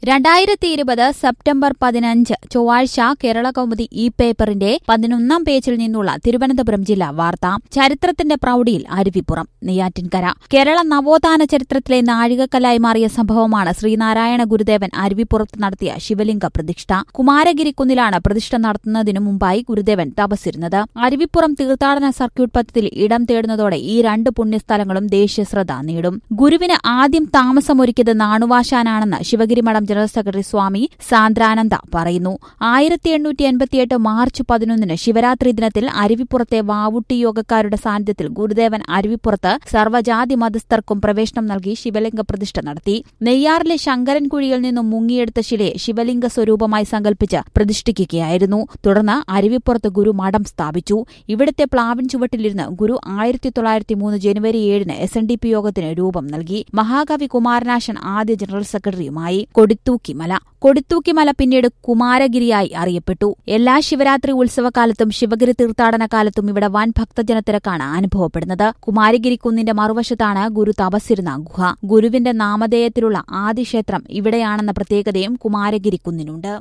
രണ്ടായിരത്തി ഇരുപത് സെപ്റ്റംബർ പതിനഞ്ച് ചൊവ്വാഴ്ച കേരള കൗമുദി ഇ പേപ്പറിന്റെ പതിനൊന്നാം പേജിൽ നിന്നുള്ള തിരുവനന്തപുരം ജില്ലാ വാർത്ത ചരിത്രത്തിന്റെ പ്രൌഢിയിൽ അരുവിപ്പുറം നെയ്യാറ്റിൻകര കേരള നവോത്ഥാന ചരിത്രത്തിലെ നാഴികക്കല്ലായി മാറിയ സംഭവമാണ് ശ്രീനാരായണ ഗുരുദേവൻ അരുവിപ്പുറത്ത് നടത്തിയ ശിവലിംഗ പ്രതിഷ്ഠ കുമാരഗിരിക്കുന്നിലാണ് പ്രതിഷ്ഠ നടത്തുന്നതിനു മുമ്പായി ഗുരുദേവൻ തപസ്സിരുന്നത് അരുവിപ്പുറം തീർത്ഥാടന സർക്യൂട്ട് പദ്ധതിയിൽ ഇടം തേടുന്നതോടെ ഈ രണ്ട് പുണ്യസ്ഥലങ്ങളും ദേശീയശ്രദ്ധ നേടും ഗുരുവിന് ആദ്യം താമസമൊരുക്കിയത് നാണുവാശാനാണെന്ന് ശിവഗിരി മഠം ജനറൽ സെക്രട്ടറി സ്വാമി സാന്ദ്രാനന്ദ പറയുന്നു ആയിരത്തി എണ്ണൂറ്റി എൺപത്തിയെട്ട് മാർച്ച് പതിനൊന്നിന് ശിവരാത്രി ദിനത്തിൽ അരുവിപ്പുറത്തെ വാവുട്ടി യോഗക്കാരുടെ സാന്നിധ്യത്തിൽ ഗുരുദേവൻ അരുവിപ്പുറത്ത് സർവ്വജാതി മതസ്ഥർക്കും പ്രവേശനം നൽകി ശിവലിംഗ പ്രതിഷ്ഠ നടത്തി നെയ്യാറിലെ ശങ്കരൻകുഴിയിൽ നിന്നും മുങ്ങിയെടുത്ത ശിലയെ ശിവലിംഗ സ്വരൂപമായി സങ്കല്പിച്ച് പ്രതിഷ്ഠിക്കുകയായിരുന്നു തുടർന്ന് അരുവിപ്പുറത്ത് ഗുരു മഠം സ്ഥാപിച്ചു ഇവിടുത്തെ പ്ലാവിൻ ചുവട്ടിലിരുന്ന് ഗുരു ആയിരത്തി തൊള്ളായിരത്തി മൂന്ന് ജനുവരി ഏഴിന് എസ് എൻ ഡി പി യോഗത്തിന് രൂപം നൽകി മഹാകവി കുമാരനാശൻ ആദ്യ ജനറൽ സെക്രട്ടറിയുമായി കൊടിത്തൂക്കിമല കൊടിത്തൂക്കിമല പിന്നീട് കുമാരഗിരിയായി അറിയപ്പെട്ടു എല്ലാ ശിവരാത്രി ഉത്സവകാലത്തും ശിവഗിരി തീർത്ഥാടന കാലത്തും ഇവിടെ വൻ ഭക്തജനത്തിരക്കാണ് അനുഭവപ്പെടുന്നത് കുമാരഗിരി കുന്നിന്റെ മറുവശത്താണ് ഗുരു തപസ്സിരുന്ന ഗുഹ ഗുരുവിന്റെ നാമധേയത്തിലുള്ള ആദ്യ ക്ഷേത്രം ഇവിടെയാണെന്ന പ്രത്യേകതയും കുമാരഗിരി കുന്നിനുണ്ട്